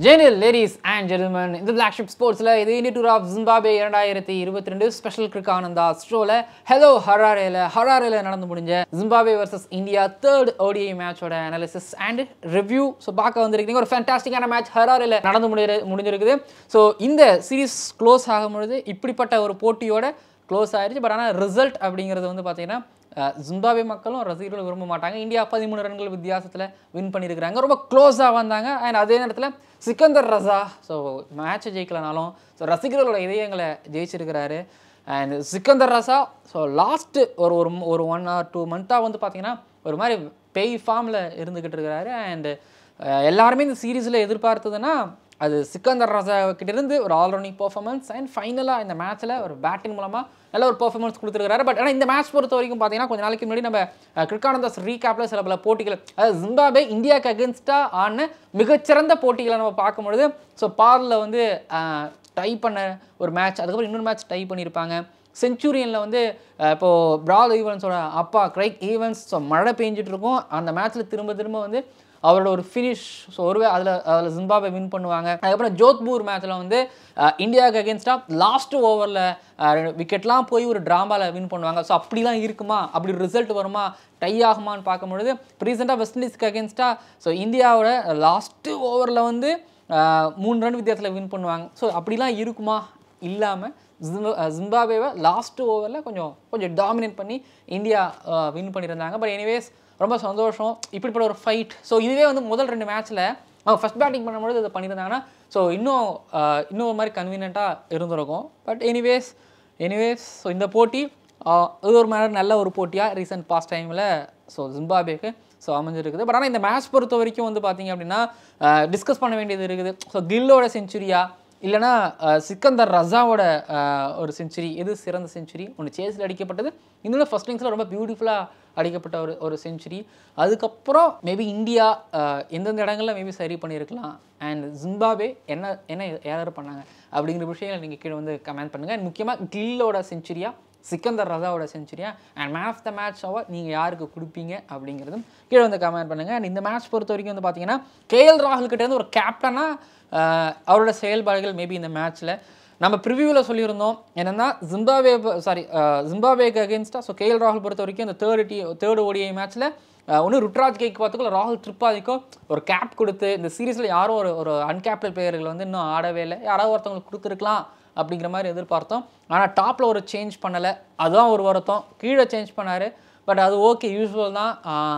ஜெனில் ladies and gentleman இந்த black sheep ஸ்போர்ட்ஸில் இது இந்திய டூர் ஆஃப் ஜிம்பாபே இரண்டாயிரத்தி இருபத்தி ரெண்டு ஸ்பெஷல் கிரிக் ஆனந்தா ஷோவில் ஹலோ ஹராரேல ஹராரேல நடந்து முடிஞ்ச Zimbabwe versus India third ODI மேட்சோட அனாலிசிஸ் அண்ட் ரிவ்யூ ஸோ பார்க்க வந்திருக்கீங்க ஒரு ஃபேண்டாஸ்டிக்கான மேட்ச் ஹராரேல நடந்து முடிய முடிஞ்சிருக்குது ஸோ இந்த சீரிஸ் க்ளோஸ் ஆகும் பொழுது இப்படிப்பட்ட ஒரு போட்டியோட க்ளோஸ் ஆயிடுச்சு பட் ஆனால் ரிசல்ட் அப்படிங்கிறது வந்து பார்த்தீங்கன்னா அஹ், ஜிம்பாப்வே மக்களும் ரசிகர்களும் விரும்ப மாட்டாங்க இந்தியா பதிமூணு ரன்கள் வித்தியாசத்தில் வின் பண்ணியிருக்கிறாங்க ரொம்ப க்ளோஸாக வந்தாங்க அண்ட் அதே நேரத்தில் சிக்கந்தர் ரசா ஸோ மேட்சை ஜெயிக்கலனாலும் ஸோ ரசிகர்களோட இதயங்களை ஜெயிச்சிருக்கிறாரு and Sikandar Raza so last ஒரு ஒரு ஒரு ஒன் ஆர் டூ மந்த்தாக வந்து பார்த்தீங்கன்னா ஒரு மாதிரி பேய் ஃபார்மில் இருந்துக்கிட்டு இருக்கிறாரு அண்டு எல்லாருமே இந்த சீரீஸில் எதிர்பார்த்ததுன்னா அது சிக்கந்தர் ரசா கிட்டேருந்து ஒரு ஆல்ரவுண்டிங் பெர்ஃபார்மன்ஸ் அண்ட் ஃபைனலாக இந்த மேட்ச்சில் ஒரு பேட்டிங் மூலமாக நல்ல ஒரு பெர்ஃபார்மன்ஸ் கொடுத்துருக்காரு பட் ஆனால் இந்த மேட்ச் பொறுத்த வரைக்கும் பார்த்தீங்கன்னா கொஞ்ச நாளைக்கு முன்னாடி நம்ம கிரிக்கானந்தாஸ் ரீகேப்பில் சில பல போட்டிகள் அதாவது ஜிம்பாபே இந்தியாவுக்கு அகேன்ஸ்டாக ஆன மிகச்சிறந்த போட்டிகளை நம்ம பார்க்கும்பொழுது ஸோ பாரில் வந்து டை பண்ண ஒரு மேட்ச் அதுக்கப்புறம் இன்னொரு மேட்ச் டை பண்ணியிருப்பாங்க செஞ்சுரியனில் வந்து அஹ், இப்போ பிரால் ஈவன்ஸோட அப்பா கிரைக் ஈவன்ஸ் ஸோ மழை பெஞ்சிட்டு இருக்கும் அந்த மேட்ச்சில் திரும்ப திரும்ப வந்து அவரோட ஒரு ஃபினிஷ் ஸோ ஒருவே அதில் அதில் ஜிம்பாபே வின் பண்ணுவாங்க அதுக்கப்புறம் ஜோத்பூர் மேட்ச்சில் வந்து அஹ், இந்தியாவுக்கு அகேன்ஸ்டாக லாஸ்ட் ஓவரில் விக்கெட்லாம் போய் ஒரு ட்ராமாவில் வின் பண்ணுவாங்க ஸோ அப்படிலாம் இருக்குமா அப்படி ரிசல்ட் வருமா டை ஆகுமான்னு பார்க்கும்பொழுது ரீசெண்டாக வெஸ்ட் இண்டீஸ்க்கு அகேன்ஸ்டாக ஸோ இந்தியாவோட லாஸ்ட்டு ஓவரில் வந்து அஹ், மூணு ரன் வித்தியாசத்தில் வின் பண்ணுவாங்க ஸோ அப்படிலாம் இருக்குமா இல்லாமல் ஜிம்பாபேவை லாஸ்ட் ஓவரில் கொஞ்சம் கொஞ்சம் டாமினேட் பண்ணி இந்தியா வின் பண்ணியிருந்தாங்க பட் எனிவேஸ் ரொம்ப சந்தோஷம் இப்படிப்பட்ட ஒரு ஃபைட் ஸோ இதுவே வந்து முதல் ரெண்டு மேட்ச்சில் அவங்க ஃபஸ்ட் பேட்டிங் பண்ணும்போது இதை பண்ணியிருந்தாங்கன்னா ஸோ இன்னும் அஹ், இன்னும் ஒரு மாதிரி கன்வீனியண்ட்டாக இருந்திருக்கும் பட் எனிவேஸ் எனிவேஸ் ஸோ இந்த போட்டி அஹ், இது ஒரு மாதிரி நல்ல ஒரு போட்டியாக ரீசெண்ட் பாஸ்ட் டைமில் ஸோ ஜிம்பாபேக்கு ஸோ அமைஞ்சிருக்குது பட் ஆனால் இந்த மேட்ச் பொறுத்த வரைக்கும் வந்து பார்த்தீங்க அப்படின்னா டிஸ்கஸ் பண்ண வேண்டியது இருக்குது ஸோ கில்லோட செஞ்சுரியா இல்லைனா அஹ், சிக்கந்தர் ரஸாவோட அஹ், ஒரு செஞ்சுரி எது சிறந்த செஞ்சுரி ஒன்று சேஸில் அடிக்கப்பட்டது இன்னொன்று ஃபர்ஸ்ட் இன்னிங்ஸில் ரொம்ப பியூட்டிஃபுல்லாக அடிக்கப்பட்ட ஒரு ஒரு செஞ்சுரி அதுக்கப்புறம் மேபி இந்தியா அஹ், எந்தெந்த இடங்களில் மேபி சரி பண்ணியிருக்கலாம் அண்ட் ஜிம்பாபே என்ன என்ன ஏதாவது பண்ணாங்க அப்படிங்கிற விஷயங்களை நீங்கள் கீழே வந்து கமெண்ட் பண்ணுங்கள் அண்ட் முக்கியமாக கில்லோட செஞ்சுரியா சிக்கந்தர் ரஸாவோட செஞ்சுரியா and man of the match award நீங்கள் யாருக்கு கொடுப்பீங்க அப்படிங்கிறதும் கீழே வந்து கமெண்ட் பண்ணுங்கள் அண்ட் இந்த மேட்ச் பொறுத்த வரைக்கும் வந்து பார்த்தீங்கன்னா கேஎல் ராகுல் கிட்ட இருந்து ஒரு கேப்டனாக அவரோட செயல்பாடுகள் மேபி இந்த மேட்ச்சில் நம்ம ப்ரிவியூவில் சொல்லியிருந்தோம் என்னென்னா ஜிம்பாவே சாரி ஜிம்பாவேக்கு அகேன்ஸ்டாக ஸோ கேஎல் ராகுல் பொறுத்த வரைக்கும் இந்த தேர்ட் டி தேர்ட் ஓடிஐ மேட்ச்சில் ஒன்று ருட்ராஜ் கேக் பார்த்துக்கோ ராகுல் த்ரிபாதிக்கோ ஒரு கேப் கொடுத்து இந்த சீரீஸில் யாரும் ஒரு ஒரு அன்கேப்டல் பிளேயர்கள் வந்து இன்னும் ஆடவே இல்லை யாராவது ஒருத்தவங்களுக்கு கொடுத்துருக்கலாம் அப்படிங்கிற மாதிரி எதிர்பார்த்தோம் ஆனால் டாப்பில் ஒரு சேஞ்ச் பண்ணலை அதுதான் ஒரு வருத்தம் கீழே சேஞ்ச் பண்ணார் பட் அது ஓகே யூஸ்வல் தான்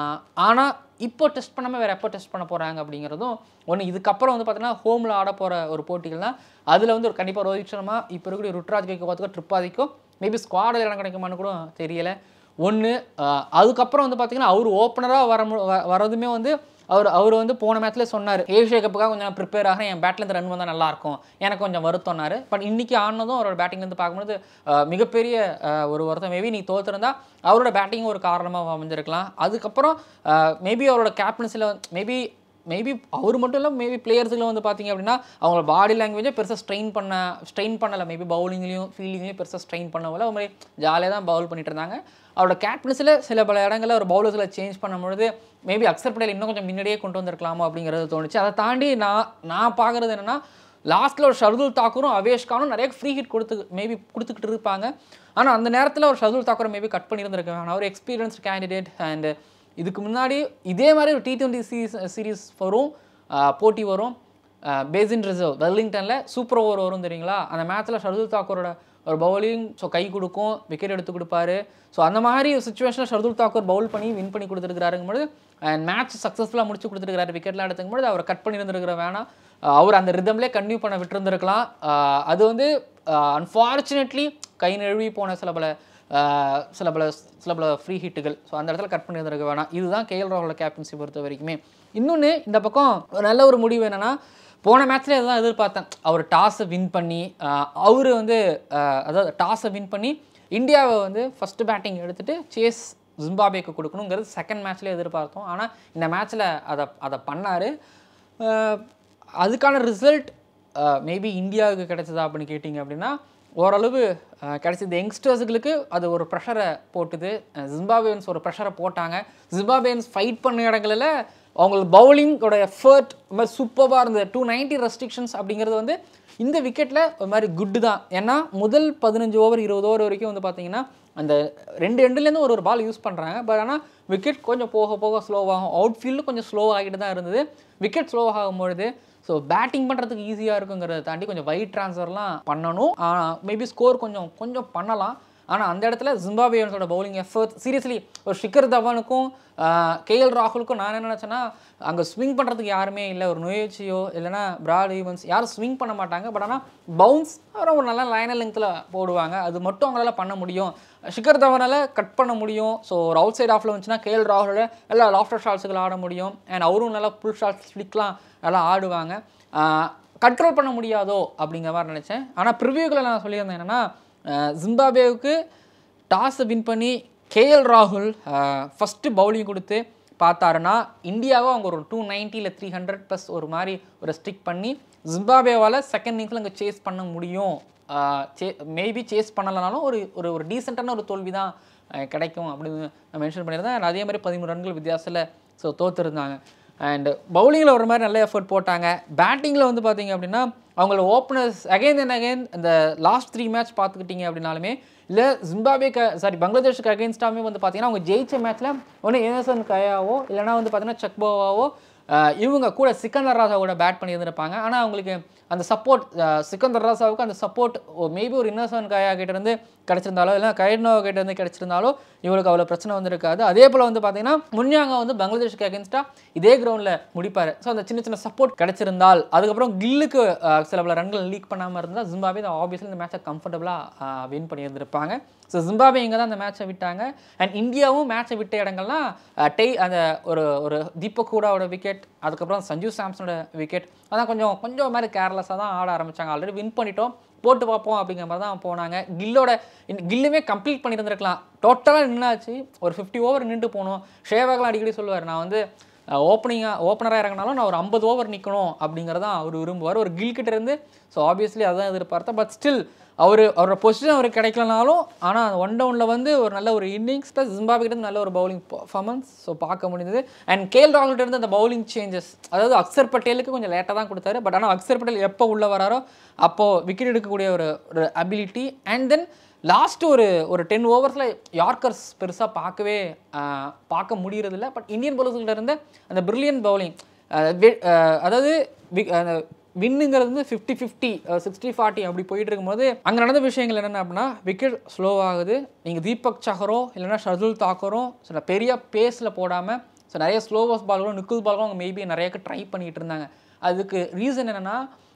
ஆனால் இப்போ டெஸ்ட் பண்ணாமல் வேறு எப்போ டெஸ்ட் பண்ண போகிறாங்க அப்படிங்கிறதும் ஒன்று இதுக்கப்புறம் வந்து பார்த்தீங்கன்னா ஹோமில் ஆட போகிற ஒரு போட்டிகள் தான் அதில் வந்து ஒரு கண்டிப்பாக ரோஹித் சர்மா இப்போ இருக்கக்கூடிய ருட்ராஜ் கேக்கு பார்த்துக்கோ ட்ரிப்பாதிக்கோ மேபி ஸ்குவாடில் இடம் கிடைக்குமான்னு கூட தெரியலை ஒன்று அதுக்கப்புறம் வந்து பார்த்தீங்கன்னா அவர் ஓப்பனராக வர மு- வ- வரதுமே வந்து அவர் அவர் வந்து போன மேட்ச்ல சொன்னார் ஏஷியா கப்புக்காக கொஞ்சம் நான் ப்ரிப்பேர் ஆகிறேன் என் பேட்லேருந்து ரன் வந்தால் நல்லாயிருக்கும் எனக்கு கொஞ்சம் வருத்தம்னாரு பட் இன்னைக்கு ஆனதும் அவரோட பேட்டிங்லேருந்து பார்க்கும்போது அஹ், மிகப்பெரிய அஹ், ஒரு வருத்தம் மேபி நீ தோத்துருந்தா அவரோட பேட்டிங் ஒரு காரணமாக அமைஞ்சிருக்கலாம் அதுக்கப்புறம் மேபி அவரோட கேப்டன்சியில் மேபி மேபி அவர் மட்டும் இல்லை மேபி பிளேயர்ஸுக்கு வந்து பார்த்தீங்க அப்படின்னா அவங்க பாடி லாங்குவேஜை பெருசாக ஸ்ட்ரெயின் பண்ண ஸ்ட்ரெயின் பண்ணலை மேபி பவுலிங்லேயும் ஃபீல்டிங்லேயும் பெருசாக ஸ்ட்ரெயின் பண்ணவில்லை ஒரு மாதிரி ஜாலியாக தான் பவுல் பண்ணிட்டு இருந்தாங்க அவரோட கேப்டன்ஸில் சில பல இடங்களில் ஒரு பவுலர்ஸில் சேஞ்ச் பண்ணும்பொழுது மேபி அக்சர் பட்டேல் இன்னும் கொஞ்சம் முன்னாடியே கொண்டு வந்திருக்கலாமோ அப்படிங்கிறது தோணுச்சு அதை தாண்டி நான் நான் பார்க்குறது என்னென்னா லாஸ்ட்டில் ஒரு ஷர்துல் தாக்கூரும் அவேஷ் கானும் நிறைய ஃப்ரீ ஹிட் கொடுத்து மேபி கொடுத்துக்கிட்டு இருப்பாங்க ஆனால் அந்த நேரத்தில் ஒரு ஷர்துல் தாக்கூரை மேபி கட் பண்ணியிருந்திருக்க வேணாம் ஒரு எக்ஸ்பீரியன்ஸ்ட் கேண்டிடேட் அண்ட் இதுக்கு முன்னாடி இதே மாதிரி ஒரு டி டுவெண்ட்டி சீரீஸ் சீரீஸ் வரும் ஆஹ் போட்டி வரும் பேசின் ரிசர்வ் வெல்லிங்டனில் சூப்பர் ஓவர் வரும் தெரியுங்களா அந்த மேட்ச்சில் ஷர்துல் தாக்கூரோட ஒரு பவுலிங் ஸோ கை கொடுக்கும் விக்கெட் எடுத்து கொடுப்பாரு ஸோ அந்த மாதிரி ஒரு சுச்சுவேஷனில் ஷர்துல் தாக்கூர் பவுல் பண்ணி வின் பண்ணி கொடுத்துருக்காருங்கும்போது அண்ட் மேட்ச் சக்ஸஸ்ஃபுல்லாக முடிச்சு கொடுத்துருக்காரு விக்கெட்லாம் எடுத்துக்கும்போது அவர் கட் பண்ணியிருந்திருக்கிற வேணாம் ஆஹ் அவர் அந்த ரிதம்லேயே கன்டினியூ பண்ண விட்டுருந்துருக்கலாம் ஆஹ் அது வந்து அன்ஃபார்ச்சுனேட்லி கை நழுவி போன சில பல ஆஹ் சில பல சில பல ஃப்ரீ ஹிட்டுகள் ஸோ அந்த இடத்துல கட் பண்ணியிருந்திருக்க வேணாம் இதுதான் கேஎல் ராகுலோட கேப்டன்சி பொறுத்த வரைக்குமே இன்னொன்று இந்த பக்கம் ஒரு நல்ல ஒரு முடிவு என்னன்னா போன மேட்ச்ல இதுதான் எதிர்பார்த்தேன் அவர் டாஸை வின் பண்ணி அவர் வந்து ஆஹ் அதாவது டாஸை வின் பண்ணி இந்தியாவை வந்து ஃபஸ்ட்டு பேட்டிங் எடுத்துட்டு சேஸ் ஜிம்பாபேக்கு கொடுக்கணுங்கிறது செகண்ட் மேட்ச்லேயே எதிர்பார்த்தோம் ஆனால் இந்த மேட்ச்சில் அதை அதை பண்ணார் அதுக்கான ரிசல்ட் மேபி இந்தியாவுக்கு கிடைச்சதா அப்படின்னு கேட்டிங்க அப்படின்னா ஓரளவு அஹ், கிடைச்சது யங்ஸ்டர்ஸுகளுக்கு அது ஒரு ப்ரெஷரை போட்டுது ஜிம்பாபேன்ஸ் ஒரு ப்ரெஷரை போட்டாங்க ஜிம்பாபேன்ஸ் ஃபைட் பண்ண இடங்களில் அவங்களுக்கு பவுலிங்கோட எஃபர்ட் மாதிரி சூப்பராக இருந்தது டூ நைன்ட்டி ரெஸ்ட்ரிக்ஷன்ஸ் அப்படிங்கிறது வந்து இந்த விக்கெட்டில் ஒரு மாதிரி குட்டு தான் ஏன்னா முதல் பதினஞ்சு ஓவர் இருபது ஓவர் வரைக்கும் வந்து பார்த்தீங்கன்னா அந்த ரெண்டு எண்டுலேருந்து ஒரு ஒரு பால் யூஸ் பண்ணுறாங்க பட் ஆனால் விக்கெட் கொஞ்சம் போக போக ஸ்லோவாகும் அவுட் ஃபீல்டு கொஞ்சம் ஸ்லோ ஆகிட்டு தான் இருந்தது விக்கெட் ஸ்லோ ஆகும்பொழுது ஸோ பேட்டிங் பண்ணுறதுக்கு ஈஸியாக இருக்குங்கிறத தாண்டி கொஞ்சம் வைட் ட்ரான்ஸ்ஃபர்லாம் பண்ணணும் மேபி ஸ்கோர் கொஞ்சம் கொஞ்சம் பண்ணலாம் ஆனால் அந்த இடத்துல ஜிம்பாபியன்ஸோட பவுலிங் எஃபர்ட் சீரியஸ்லி ஒரு ஷிக்கர் தவானுக்கும் கேஎல் ராகுலுக்கும் நான் என்ன நினச்சேன்னா அங்கே ஸ்விங் பண்ணுறதுக்கு யாருமே இல்லை ஒரு நோயச்சியோ இல்லைனா பிராட் ஈவன்ஸ் யாரும் ஸ்விங் பண்ண மாட்டாங்க பட் ஆனால் பவுன்ஸ் ஒரு நல்ல லைனல் லெங்த்தில் போடுவாங்க அது மட்டும் அவங்களால பண்ண முடியும் ஷிக்கர் தவனால் கட் பண்ண முடியும் ஸோ ஒரு அவுட் சைட் ஆஃபில் வந்துச்சுன்னா கேஎல் ராகுலோட எல்லா லாஃப்டர் ஷாட்ஸுகள் ஆட முடியும் அண்ட் அவரும் நல்லா ஃபுல் ஷாட்ஸ் ஃப்ளிக்லாம் நல்லா ஆடுவாங்க கண்ட்ரோல் பண்ண முடியாதோ அப்படிங்கிற மாதிரி நினச்சேன் ஆனால் ப்ரிவியூக்களை நான் சொல்லியிருந்தேன் என்னென்னா ஜிம்பாபேவுக்கு டாஸை வின் பண்ணி கேஎல் ராகுல் ஃபஸ்ட்டு பவுலிங் கொடுத்து பார்த்தாருன்னா இந்தியாவை அவங்க ஒரு டூ நைன்ட்டியில் த்ரீ ஹண்ட்ரட் ப்ளஸ் ஒரு மாதிரி ஒரு ஸ்டிக் பண்ணி ஜிம்பாபேவால் செகண்ட் இன்னிங்ஸில் அங்கே சேஸ் பண்ண முடியும் சே மேபி சேஸ் பண்ணலைனாலும் ஒரு ஒரு ஒரு டீசெண்டான ஒரு தோல்வி தான் கிடைக்கும் அப்படின்னு நான் மென்ஷன் பண்ணியிருந்தேன் அதே மாதிரி பதிமூணு ரன்கள் வித்தியாசத்தில் ஸோ தோற்றுருந்தாங்க அண்ட் பவுலிங்கில் ஒரு மாதிரி நல்ல எஃபர்ட் போட்டாங்க பேட்டிங்கில் வந்து பார்த்தீங்க அப்படின்னா அவங்களோட ஓப்பனர்ஸ் அகைன் அண்ட் அகைன் இந்த லாஸ்ட் த்ரீ மேட்ச் பார்த்துக்கிட்டிங்க அப்படின்னாலுமே இல்லை ஜிம்பாபேக்கு சாரி பங்களாதேஷுக்கு அகேன்ஸ்டாமே வந்து பார்த்தீங்கன்னா அவங்க ஜெயிச்ச மேட்ச்சில் ஒன்று ஏனசன் கயாவோ இல்லைனா வந்து பார்த்தீங்கன்னா சக்போவாவோ இவங்க கூட சிக்கந்தர் ராசாவோட பேட் பண்ணி இருந்திருப்பாங்க ஆனால் அவங்களுக்கு அந்த சப்போர்ட் சிக்கந்தர் ராசாவுக்கு அந்த சப்போர்ட் மேபி ஒரு இன்னசன் கயா கிட்டேருந்து கிடச்சிருந்தாலோ இல்லை கைட்னோ கிட்டேருந்து கிடச்சிருந்தாலோ இவங்களுக்கு அவ்வளோ பிரச்சனை வந்திருக்காது அதே போல் வந்து பார்த்தீங்கன்னா முன்யாங்க வந்து பங்களாதேஷ்க்கு அகேன்ஸ்டாக இதே கிரவுண்டில் முடிப்பார் ஸோ அந்த சின்ன சின்ன சப்போர்ட் கிடச்சிருந்தால் அதுக்கப்புறம் கில்லுக்கு சில பல ரன்கள் லீக் பண்ணாமல் இருந்தால் ஜிம்பாபே ஆப்வியஸ்லி இந்த மேட்சை கம்ஃபர்டபுளாக வின் பண்ணியிருந்திருப்பாங்க ஸோ ஜிம்பாபே இங்கே தான் அந்த மேட்சை விட்டாங்க அண்ட் இந்தியாவும் மேட்சை விட்ட இடங்கள்லாம் டெய் அந்த ஒரு ஒரு தீபக் கூடாவோட விக்கெட் அதுக்கப்புறம் சஞ்சு சாம்சனோட விக்கெட் அதான் கொஞ்சம் கொஞ்சம் மாதிரி கேர்லெஸ்ஸாக தான் ஆட ஆரம்பித்தாங்க ஆல்ரெடி வின் பண்ணிட்டோம் போட்டு பார்ப்போம் அப்படிங்கிற மாதிரி தான் போனாங்க கில்லோட கில்லுமே கம்ப்ளீட் பண்ணியிருந்திருக்கலாம் டோட்டலாக நின்னாச்சு ஒரு ஃபிஃப்டி ஓவர் நின்று போகணும் ஷேவாகலாம் அடிக்கடி சொல்லுவார் நான் வந்து ஓப்பனிங்காக ஓப்பனராக இறங்கினாலும் நான் ஒரு ஐம்பது ஓவர் நிற்கணும் அப்படிங்கிறதான் அவர் விரும்புவார் ஒரு கில் கிட்ட இருந்து ஸோ ஆப்வியஸ்லி அதான் எதிர்பார்த்தேன் பட் ஸ்டில் அவர் அவரோட பொசிஷன் அவருக்கு கிடைக்கலனாலும் ஆனால் ஒன் டவுனில் வந்து ஒரு நல்ல ஒரு இன்னிங்ஸ் ப்ளஸ் ஜிம்பாபிகிட்ட நல்ல ஒரு பவுலிங் பர்ஃபார்மன்ஸ் ஸோ பார்க்க முடிஞ்சது அண்ட் கேஎல் ராகுல்கிட்ட இருந்து அந்த பவுலிங் சேஞ்சஸ் அதாவது அக்சர் பட்டேலுக்கு கொஞ்சம் லேட்டாக தான் கொடுத்தாரு பட் ஆனால் அக்சர் பட்டேல் எப்போ உள்ளே வராரோ அப்போது விக்கெட் எடுக்கக்கூடிய ஒரு ஒரு அபிலிட்டி அண்ட் தென் லாஸ்ட் ஒரு ஒரு டென் ஓவர்ஸில் யார்க்கர்ஸ் பெருசாக பார்க்கவே பார்க்க முடியறதில்ல பட் இந்தியன் பவுலர்ஸ்கிட்ட இருந்த அந்த பிரில்லியன் பவுலிங் அதாவது வின்னுங்கிறது வந்து ஃபிஃப்டி ஃபிஃப்டி சிக்ஸ்டி ஃபார்ட்டி அப்படி போயிட்டு இருக்கும்போது அங்கே நடந்த விஷயங்கள் என்னென்ன அப்படின்னா விக்கெட் ஸ்லோ ஆகுது நீங்கள் தீபக் சஹரோ இல்லைனா ஷர்துல் தாக்கரோ சில பெரிய பேஸில் போடாமல் ஸோ நிறைய ஸ்லோவஸ் பால்களும் நிக்குல் பால்களும் அவங்க மேபி நிறையக்கு ட்ரை பண்ணிகிட்டு இருந்தாங்க அதுக்கு ரீசன் என்னென்னா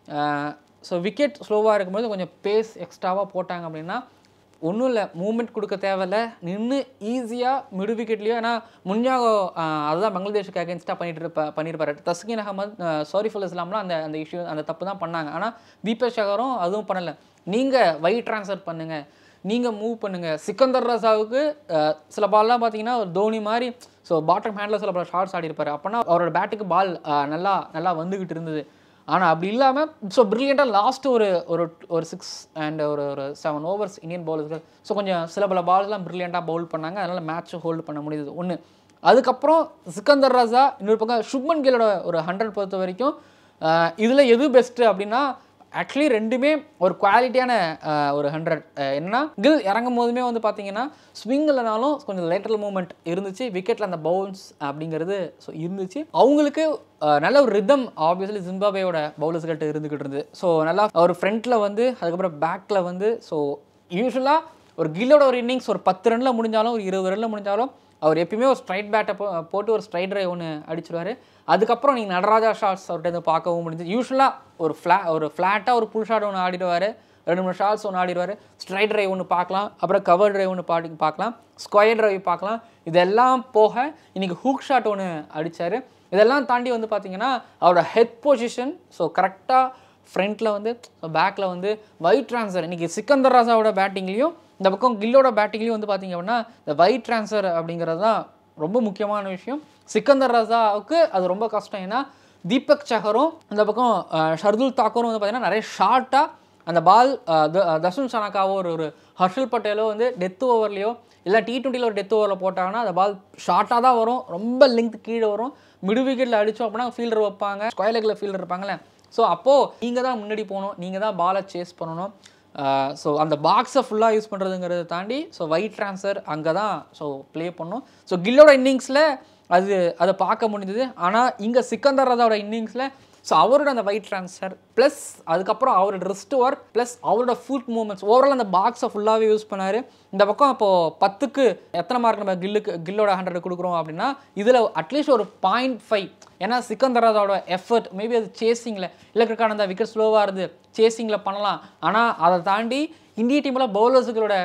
ஸோ விக்கெட் ஸ்லோவாக இருக்கும்போது கொஞ்சம் பேஸ் எக்ஸ்ட்ராவாக போட்டாங்க அப்படின்னா ஒன்றும் இல்லை மூவ்மெண்ட் கொடுக்க தேவையில்ல நின்று ஈஸியாக மிடு விக்கெட்லேயோ ஏன்னா முன்யாகோ அதுதான் பங்களாதேஷுக்கு அகேன்ஸ்டாக பண்ணிட்டு இருப்ப பண்ணியிருப்பாரு தஸ்கின் அகமத் சாரிஃபுல் இஸ்லாம்லாம் அந்த அந்த இஷ்யூ அந்த தப்பு தான் பண்ணாங்க ஆனால் தீபக் சகரும் அதுவும் பண்ணலை நீங்கள் வைட் ட்ரான்ஸ்ஃபர் பண்ணுங்கள் நீங்கள் மூவ் பண்ணுங்கள் சிக்கந்தர் ரசாவுக்கு சில பால்லாம் பார்த்தீங்கன்னா ஒரு தோனி மாதிரி ஸோ பாட்டம் ஹேண்டில் சில பல ஷார்ட்ஸ் ஆடி இருப்பார் அப்போனா அவரோட பேட்டுக்கு பால் நல்லா நல்லா வந்துக்கிட்டு இருந்தது ஆனால் அப்படி இல்லாமல் ஸோ ப்ரில்லியண்ட்டாக லாஸ்ட் ஒரு ஒரு ஒரு சிக்ஸ் அண்ட் ஒரு ஒரு செவன் ஓவர்ஸ் இந்தியன் பவுலர்ஸ்கள் ஸோ கொஞ்சம் சில பல பால்ஸ்லாம் ப்ரில்லியண்ட்டாக பவுல் பண்ணாங்க அதனால் மேட்ச்சை ஹோல்டு பண்ண முடியுது ஒன்று அதுக்கப்புறம் சிக்கந்தர் ராஜா இன்னொரு பக்கம் சுப்மன் கில்லோட ஒரு ஹண்ட்ரட் பொறுத்த வரைக்கும் இதில் எது பெஸ்ட்டு அப்படின்னா ஆக்சுவலி ரெண்டுமே ஒரு குவாலிட்டியான ஒரு ஹண்ட்ரட் என்னன்னா கில் இறங்கும் போதுமே வந்து பார்த்தீங்கன்னா ஸ்விங் இல்லைனாலும் கொஞ்சம் லேட்டரல் மூமெண்ட் இருந்துச்சு விக்கெட்டில் அந்த பவுன்ஸ் அப்படிங்கிறது ஸோ இருந்துச்சு அவங்களுக்கு நல்ல ஒரு ரிதம் ஆப்வியஸ்லி ஜிம்பாபேயோட பவுலர்ஸ்கிட்ட இருந்துக்கிட்டு இருந்தது ஸோ நல்லா ஒரு ஃப்ரண்ட்டில் வந்து அதுக்கப்புறம் பேக்கில் வந்து ஸோ யூஸ்வலாக ஒரு கில்லோட ஒரு இன்னிங்ஸ் ஒரு பத்து ரனில் முடிஞ்சாலும் ஒரு இருபது ரனில் முடிஞ்சாலும் அவர் எப்பயுமே ஒரு ஸ்ட்ரைட் பேட்டை போ போட்டு ஒரு ஸ்ட்ரைட் ட்ரைவ் ஒன்று அடிச்சிருவார் அதுக்கப்புறம் நீங்கள் நடராஜா ஷாட்ஸ் அவர்கிட்ட இருந்து பார்க்கவும் முடிஞ்சு யூஸ்வலாக ஒரு ஃப்ளா ஒரு ஃப்ளாட்டாக ஒரு புல் ஷாட் ஒன்று ஆடிடுவார் ரெண்டு மூணு ஷாட்ஸ் ஒன்று ஆடிடுவார் ஸ்ட்ரைட் ட்ரைவ் ஒன்று பார்க்கலாம் அப்புறம் கவர் ட்ரைவ் ஒன்று பாடி பார்க்கலாம் ஸ்கொயர் ட்ரைவ் பார்க்கலாம் இதெல்லாம் போக இன்றைக்கி ஹூக் ஷாட் ஒன்று அடித்தார் இதெல்லாம் தாண்டி வந்து பார்த்தீங்கன்னா அவரோட ஹெட் பொசிஷன் ஸோ கரெக்டாக ஃப்ரண்ட்டில் வந்து ஸோ பேக்கில் வந்து வைட் ட்ரான்ஸ்ஃபர் இன்றைக்கி சிக்கந்தர் ராஜாவோட பேட்டிங்லேயும் இந்த பக்கம் கில்லோட பேட்டிங்லேயும் வந்து பார்த்தீங்க அப்படின்னா இந்த வைட் ட்ரான்ஸ்ஃபர் அப்படிங்கிறது தான் ரொம்ப முக்கியமான விஷயம் சிக்கந்தர் ராஜாவுக்கு அது ரொம்ப கஷ்டம் ஏன்னா தீபக் சஹரும் இந்த பக்கம் ஷர்துல் தாக்கூரும் வந்து பார்த்தீங்கன்னா நிறைய ஷார்ட்டாக அந்த பால் தர்ஷன் சனக்காவோ ஒரு ஒரு ஹர்ஷல் பட்டேலோ வந்து டெத் ஓவர்லேயோ இல்லை டி டுவெண்ட்டியில் ஒரு டெத் ஓவரில் போட்டாங்கன்னா அந்த பால் ஷார்ட்டாக தான் வரும் ரொம்ப லெங்க் கீழே வரும் மிடு விக்கெட்டில் அடித்தோம் அப்படின்னா ஃபீல்டர் வைப்பாங்க ஸ்கொயர் லெக்கில் ஃபீல்டர் இருப்பாங்களே ஸோ அப்போது நீங்கள் தான் முன்னாடி போகணும் நீங்கள் தான் பாலை சேஸ் பண்ணணும் ஸோ அந்த பாக்ஸை ஃபுல்லாக யூஸ் பண்ணுறதுங்கிறத தாண்டி ஸோ ஒயிட் ட்ரான்ஸ்ஃபர் அங்கே தான் ஸோ ப்ளே பண்ணோம் ஸோ கில்லோட இன்னிங்ஸில் அது அதை பார்க்க முடிஞ்சது ஆனால் இங்கே சிக்கந்தர் ரதாவோட இன்னிங்ஸில் ஸோ அவரோட அந்த ஒயிட் ட்ரான்ஸ்ஃபர் ப்ளஸ் அதுக்கப்புறம் அவரோட ரிஸ்ட் ஒர்க் ப்ளஸ் அவரோட ஃபுட் மூமெண்ட்ஸ் ஓவரால் அந்த பாக்ஸை ஃபுல்லாகவே யூஸ் பண்ணார் இந்த பக்கம் இப்போது பத்துக்கு எத்தனை மார்க் நம்ம கில்லுக்கு கில்லோட ஹண்ட்ரட் கொடுக்குறோம் அப்படின்னா இதில் அட்லீஸ்ட் ஒரு பாயிண்ட் ஃபைவ் ஏன்னா சிக்கந்தராதோட எஃபர்ட் மேபி அது சேசிங்கில் இலக்கிற்கான அந்த விக்கெட் ஸ்லோவாக இருந்து சேசிங்கில் பண்ணலாம் ஆனால் அதை தாண்டி இந்திய டீமில் பவுலர்ஸுகளோட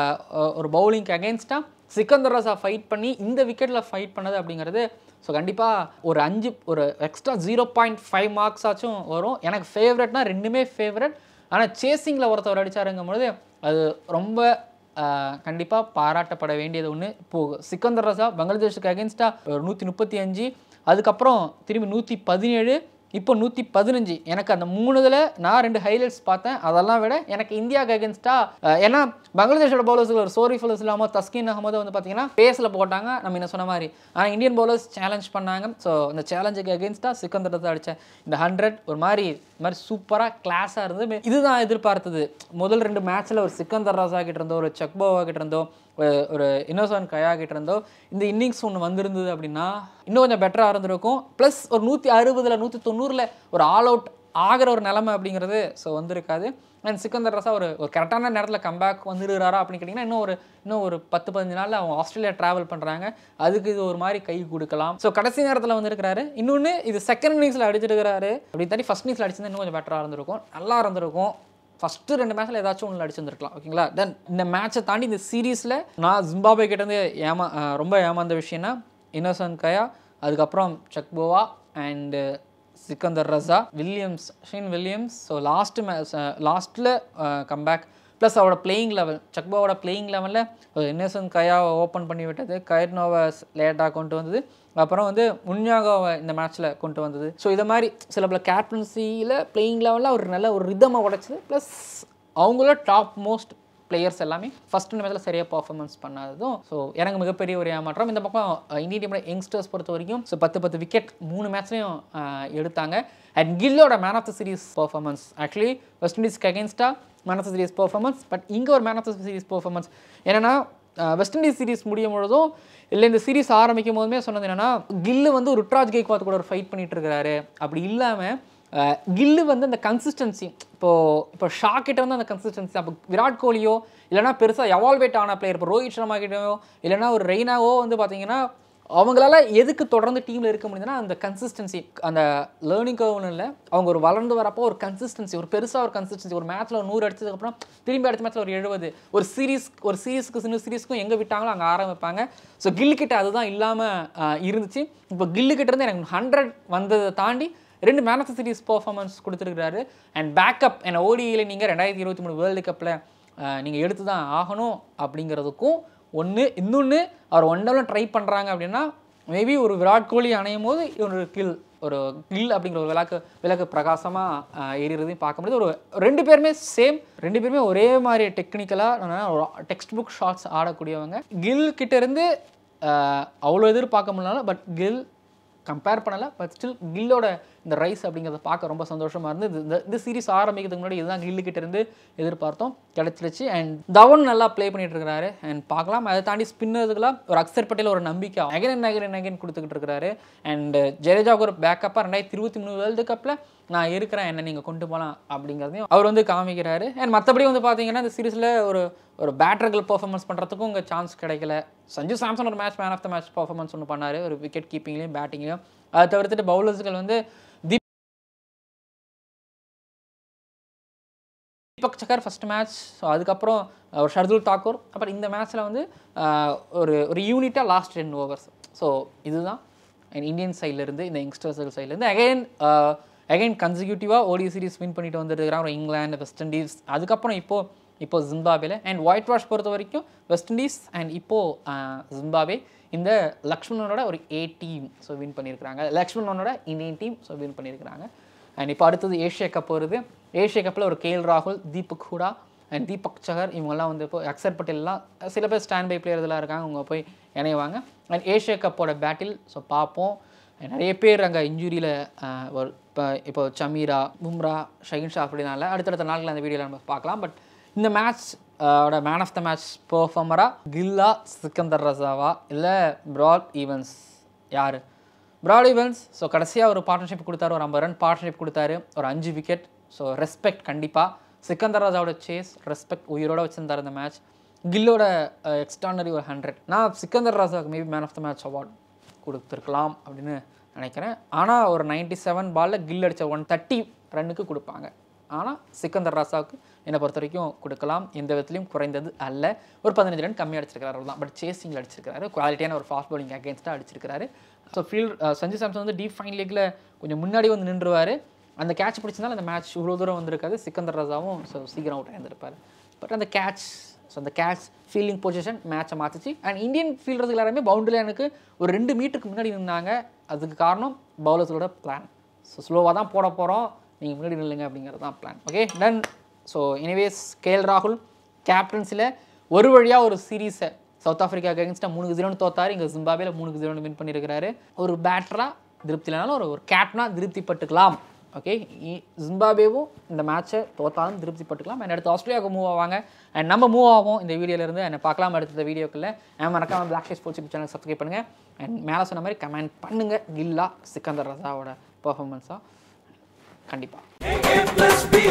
ஒரு பவுலிங்க்கு அகேன்ஸ்டாக சிக்கந்தர் ரசா ஃபைட் பண்ணி இந்த விக்கெட்டில் ஃபைட் பண்ணது அப்படிங்கிறது ஸோ கண்டிப்பாக ஒரு அஞ்சு ஒரு extra zero point five marks ஆச்சும் வரும் எனக்கு ஃபேவரட்னா ரெண்டுமே ஃபேவரட் ஆனால் சேசிங்கில் ஒருத்தவர் அடித்தாருங்கும் பொழுது அது ரொம்ப கண்டிப்பாக பாராட்டப்பட வேண்டியது ஒன்று இப்போது சிக்கந்தர் ரசா பங்களாதேஷுக்கு அகேன்ஸ்டாக ஒரு நூற்றி முப்பத்தி அஞ்சு அதுக்கப்புறம் திரும்பி நூற்றி பதினேழு இப்போ நூற்றி பதினஞ்சு எனக்கு அந்த மூணுதில் நான் ரெண்டு ஹைலைட்ஸ் பார்த்தேன் அதெல்லாம் விட எனக்கு இந்தியாவுக்கு அகேன்ஸ்டாக ஏன்னா பங்களாதேஷோட பவுலர்ஸில் ஒரு சோரி ஃபுல்ஸ் இல்லாமல் தஸ்கின் அகமது வந்து பார்த்தீங்கன்னா பேஸில் போட்டாங்க நம்ம என்ன சொன்ன மாதிரி ஆனால் இந்தியன் பவுலர்ஸ் சேலஞ்ச் பண்ணாங்க ஸோ அந்த சேலஞ்சுக்கு அகேன்ஸ்டாக சிக்கந்தர் தான் அடித்தேன் இந்த ஹண்ட்ரட் ஒரு மாதிரி இந்த மாதிரி சூப்பராக கிளாஸாக இருந்து இதுதான் எதிர்பார்த்தது முதல் ரெண்டு மேட்ச்சில் ஒரு சிக்கந்தர் ராசா கிட்ட இருந்தோ ஒரு சக்போவா கிட்ட இருந்தோ ஒரு- ஒரு இன்னோசன் கயா கிட்ட இருந்தோ இந்த இன்னிங்ஸ் ஒன்று வந்திருந்தது அப்படின்னா இன்னும் கொஞ்சம் பெட்டராக இருந்திருக்கும் ப்ளஸ் ஒரு நூற்றி அறுபதில் நூற்றி தொண்ணூறில் ஒரு ஆல் அவுட் ஆகிற ஒரு நிலைமை அப்படிங்கிறது ஸோ வந்திருக்காது அண்ட் சிக்கந்தர் ரசா ஒரு ஒரு கரெக்டான நேரத்தில் கம்பேக் வந்துருக்காரா அப்படின்னு கேட்டிங்கன்னா இன்னும் ஒரு இன்னும் ஒரு பத்து பதினஞ்சு நாளில் அவங்க ஆஸ்திரேலியா ட்ராவல் பண்ணுறாங்க அதுக்கு இது ஒரு மாதிரி கை கொடுக்கலாம் ஸோ கடைசி நேரத்தில் வந்திருக்கிறாரு இன்னொன்று இது செகண்ட் இன்னிங்ஸில் அடிச்சிருக்கிறாரு அப்படி தாண்டி ஃபஸ்ட் இன்னிங்ஸில் அடிச்சிருந்தா இன்னும் கொஞ்சம் பெட்டராக இருந்திருக்கும் நல்லா இருந்திருக்கும் ஃபஸ்ட்டு ரெண்டு மேட்ச்சில் ஏதாச்சும் ஒன்று அடிச்சிருந்துருக்கலாம் ஓகேங்களா தென் இந்த மேட்சை தாண்டி இந்த சீரீஸில் நான் ஜிம்பாபே கிட்டேருந்து ஏமா அஹ் ரொம்ப ஏமாந்த விஷயம்னா இன்னோசன் கயா அதுக்கப்புறம் Chakabva and Sikandar Raza Williams Sean Williams so last மே லாஸ்ட்டில் கம்பேக் ப்ளஸ் அவரோட பிளேயிங் லெவல் சக்பாவோட பிளேயிங் லெவலில் இன்னசென்ட் கயாவை ஓப்பன் பண்ணி விட்டது கைர்னோவை லேட்டாக கொண்டு வந்தது அப்புறம் வந்து முன்யாகாவை இந்த மேட்ச்சில் கொண்டு வந்தது ஸோ இதை மாதிரி சில பல கேப்டன்சியில் பிளேயிங் லெவலில் ஒரு நல்ல ஒரு ரிதமை உடைச்சது ப்ளஸ் அவங்கள டாப் மோஸ்ட் பிளேயர்ஸ் எல்லாமே ஃபர்ஸ்ட் மேட்ச்சில் சரியாக பர்ஃபார்மன்ஸ் பண்ணாததும் ஸோ எனக்கு மிகப்பெரிய ஒரு ஏமாற்றம் இந்த பக்கம் அஹ், இந்திய டீமோட யங்ஸ்டர்ஸ் பொறுத்த வரைக்கும் ஸோ பத்து பத்து விக்கெட் மூணு மேட்ச்லையும் எடுத்தாங்க அண்ட் கில்லோட man of the series performance actually West இண்டீஸ்க்கு அகேன்ஸ்டாக man of the series performance but இங்கே ஒரு man of the series performance என்னன்னா வெஸ்ட் இண்டீஸ் சீரிஸ் முடியும் பொழுதும் இல்லை இந்த சீரிஸ் ஆரம்பிக்கும் போதுமே சொன்னது என்னன்னா கில்லு வந்து ருட்ராஜ் கெய்க்வாத் கூட ஒரு ஃபைட் பண்ணிட்டு இருக்கிறாரு அப்படி இல்லாமல் கில்லு வந்து அந்த கன்சிஸ்டன்சி இப்போது இப்போ ஷா கிட்ட வந்து அந்த கன்சிஸ்டன்சி அப்போ விராட் கோலியோ இல்லைனா பெருசாக எவால்வேட் ஆன பிளேயர் இப்போ ரோஹித் சர்மா கிட்டயோ இல்லைனா ஒரு ரெய்னாவோ வந்து பார்த்தீங்கன்னா அவங்களால எதுக்கு தொடர்ந்து டீமில் இருக்க முடியுதுன்னா அந்த கன்சிஸ்டன்சி அந்த லேர்னிங் கர்வ்னு இல்லை அவங்க ஒரு வளர்ந்து வரப்போ ஒரு கன்சிஸ்டன்சி ஒரு பெருசாக ஒரு கன்சிஸ்டன்சி ஒரு மேட்ச்சில் ஒரு நூறு அடிச்சதுக்கப்புறம் திரும்பி அடுத்த மேட்ச்சில் ஒரு எழுபது ஒரு சீரீஸ் ஒரு சீரீஸ்க்கு சின்ன சீரீஸ்க்கும் எங்கே விட்டாங்களோ அங்கே ஆரம்பிப்பாங்க ஸோ கில்லு கிட்ட அதுதான் இல்லாமல் இருந்துச்சு இப்போ கில்லு கிட்ட இருந்து எனக்கு ஹண்ட்ரட் வந்ததை தாண்டி ரெண்டு man of the series performance கொடுத்துருக்காரு அண்ட் பேக்கப் என்ன ஓடியில் நீங்கள் ரெண்டாயிரத்தி இருபத்தி மூணு வேர்ல்டு கப்பில் நீங்கள் எடுத்து தான் ஆகணும் அப்படிங்கிறதுக்கும் ஒன்று இன்னொன்று அவர் ஒன் டவுனில் ட்ரை பண்ணுறாங்க அப்படின்னா மேபி ஒரு விராட் கோலி அணையும் போது ஒரு கில் ஒரு கில் அப்படிங்கிற ஒரு விளக்கு விளக்கு பிரகாசமாக எரியறதையும் பார்க்க முடியுது ஒரு ரெண்டு பேருமே சேம் ரெண்டு பேருமே ஒரே மாதிரி டெக்னிக்கலாக ஒரு டெக்ஸ்ட் புக் ஷாட்ஸ் ஆடக்கூடியவங்க கில் கிட்ட இருந்து அஹ், அவ்வளோ எதிர்பார்க்க முடியல பட் கில் கம்பேர் பண்ணலை பட் ஸ்டில் கில்லோட இந்த ரைஸ் அப்படிங்கிறத பார்க்க ரொம்ப சந்தோஷமாக இருந்து இது- இந்த இந்த சீரிஸ் ஆரம்பிக்கிறதுக்கு முன்னாடி இதுதான் கில்லு கிட்ட இருந்து எதிர்பார்த்தோம் கிடைச்சிருச்சு அண்ட் தவன் நல்லா ப்ளே பண்ணிட்டு இருக்காரு அண்ட் பார்க்கலாம் அதை தாண்டி ஸ்பின்னர்ஸுக்கெல்லாம் ஒரு அக்சர் பட்டேல் ஒரு நம்பிக்கை again and again and again கொடுத்துக்கிட்டு இருக்காரு அண்ட் ஜடேஜாவுக்கு ஒரு பேக்கப்பாக ரெண்டாயிரத்தி இருபத்தி மூணு வேர்ல்டு கப்பில் நான் இருக்கிறேன் என்ன நீங்கள் கொண்டு போகலாம் அப்படிங்கிறதையும் அவர் வந்து காமிக்கிறாரு அண்ட் மற்றபடி வந்து பார்த்தீங்கன்னா இந்த சீரிஸில் ஒரு ஒரு பேட்டர்கள் பெர்ஃபார்மன்ஸ் பண்ணுறதுக்கும் உங்கள் சான்ஸ் கிடைக்கல சஞ்சு சாம்சன் ஒரு match man of the match performance ஒன்று பண்ணார் ஒரு விக்கெட் கீப்பிங்லேயும் பேட்டிங்லையும் அதை தவிர்த்துட்டு பவுலர்ஸ்கள் வந்து தீப் தீபக் சக்கர் ஃபர்ஸ்ட் மேட்ச் ஸோ அதுக்கப்புறம் ஒரு ஷர்துல் தாக்கூர் அப்புறம் இந்த மேட்ச்சில் வந்து ஆஹ், ஒரு ஒரு யூனிட்டாக லாஸ்ட் டென் ஓவர்ஸ் ஸோ இதுதான் இந்தியன் சைட்லேருந்து இந்த யங்ஸ்டர்ஸ் சைட்லேருந்து அகைன் அகைன் கன்சிக்யூட்டிவாக ஓடி சீரிஸ் வின் பண்ணிட்டு வந்துருக்கிறாங்க ஒரு இங்கிலாந்து வெஸ்ட் இண்டீஸ் அதுக்கப்புறம் இப்போ இப்போ ஜிம்பாபேல அண்ட் ஒயிட் வாஷ் பொறுத்த வரைக்கும் வெஸ்ட் இண்டீஸ் அண்ட் இப்போது ஜிம்பாபே இந்த லக்ஷ்மணனோட ஒரு ஏ டீம் ஸோ வின் பண்ணியிருக்கிறாங்க லக்ஷ்மணனோட இந்தியன் டீம் ஸோ வின் பண்ணியிருக்கிறாங்க அண்ட் இப்போ அடுத்தது ஏஷியா கப் வருது ஏஷியா கப்பில் ஒரு கேஎல் ராகுல் தீபக் ஹூடா அண்ட் தீபக் சகர் இவங்கெல்லாம் வந்து இப்போ அக்சர் பட்டேல்லாம் சில பேர் ஸ்டாண்ட் பை பிளேயர் இதெல்லாம் இருக்காங்க அவங்க போய் இணைவாங்க அண்ட் ஏஷியா கப்போட பேட்டில் ஸோ பார்ப்போம் நிறைய பேர் அங்கே இன்ஜுரியில் ஒரு இப்போ இப்போ சமீரா பும்ரா ஷகின் ஷா அப்படினால அடுத்தடுத்த நாட்கள் அந்த வீடியோவில் நம்ம பார்க்கலாம் பட் இந்த மேட்ச் ஓட மேன் ஆஃப் த மேட்ச் பெர்ஃபார்மரா கில்லா சிக்கந்தர் ரசாவா இல்லை ப்ராட் ஈவன்ஸ் யார் ப்ராட் ஈவன்ஸ் ஸோ கடைசியாக ஒரு பார்ட்னர்ஷிப் கொடுத்தாரு ஒரு ஐம்பது ரன் பார்ட்னர்ஷிப் கொடுத்தாரு ஒரு அஞ்சு விக்கெட் ஸோ ரெஸ்பெக்ட் கண்டிப்பாக சிக்கந்தர் ராஜாவோட சேஸ் ரெஸ்பெக்ட் உயிரோட வச்சிருந்தார் இந்த மேட்ச் கில்லோட எக்ஸ்ட்ரானரி ஒரு ஹண்ட்ரட் நான் சிக்கந்தர் ராஜாவுக்கு maybe man of the match award கொடுத்துருக்கலாம் அப்படின்னு நினைக்கிறேன் ஆனால் ஒரு 97 செவன் பாலில் கில் அடித்த ஒன் தேர்ட்டி ரன்னுக்கு கொடுப்பாங்க ஆனால் சிக்கந்தர் ராசாவுக்கு என்னை பொறுத்த வரைக்கும் கொடுக்கலாம் எந்த விதத்துலையும் குறைந்தது அல்ல ஒரு பதினஞ்சு ரன் கம்மி அடிச்சிருக்காரு தான் பட் சேசிங்கில் அடிச்சிருக்காரு குவாலிட்டியான ஒரு ஃபாஸ்ட் bowling அகேன்ஸ்டாக அடிச்சிருக்காரு ஸோ ஃபீல்ட் சஞ்சு சாம்சன் வந்து டீப் ஃபைன் லீக்ல கொஞ்சம் முன்னாடி வந்து நின்றுவார் அந்த கேட்ச் பிடிச்சிருந்தாலும் அந்த மேட்ச் இவ்வளோ தூரம் வந்திருக்காது சிக்கந்தர் ராஜாவும் ஸோ சீக்கிரம் அவுட் ஆயிருந்திருப்பார் பட் அந்த கேட்ச் ஸோ அந்த கேட்ச் ஃபீல்டிங் பொசிஷன் மேட்சை மாற்றிச்சு அண்ட் இந்தியன் ஃபீல்டர்ஸ் எல்லாருமே பவுண்டரியில் எனக்கு ஒரு ரெண்டு மீட்டருக்கு முன்னாடி நின்னாங்க அதுக்கு காரணம் பவுலர்ஸோட பிளான் ஸோ ஸ்லோவாக தான் போட போகிறோம் நீங்கள் முன்னாடி நில்லுங்க அப்படிங்கிறது தான் plan okay done so anyways KL ராகுல் கேப்டன்ஸில் ஒரு வழியாக ஒரு சீரீஸை சவுத் ஆஃப்ரிக்கா அகேன்ஸ்டாக மூணு ஜீரோன்னு தோத்தாரு இங்கே ஜிம்பாபேல மூணு ஜீரோன்னு வின் பண்ணியிருக்கிறாரு ஒரு பேட்டராக திருப்தி இல்லைனாலும் ஒரு ஒரு கேப்டனாக திருப்திப்பட்டுக்கலாம் ஓகே ஜிம்பாபேவும் இந்த மேட்ச்சை தோத்தாலும் திருப்திப்பட்டுக்கலாம் அண்ட் அடுத்து ஆஸ்திரேலியாவுக்கு மூவ் ஆவாங்க அண்ட் நம்ம மூவ் ஆகும் இந்த வீடியோலேருந்து என்னை பார்க்கலாம் அடுத்த வீடியோக்குள்ள நான் மறக்காம Black Sheep Sports channel subscribe பண்ணுங்கள் அண்ட் மேலே சொன்ன மாதிரி கமெண்ட் பண்ணுங்கள் கில்லா சிக்கந்தர் ரசாவோட பர்ஃபார்மன்ஸாக கண்டிப்பாக A plus B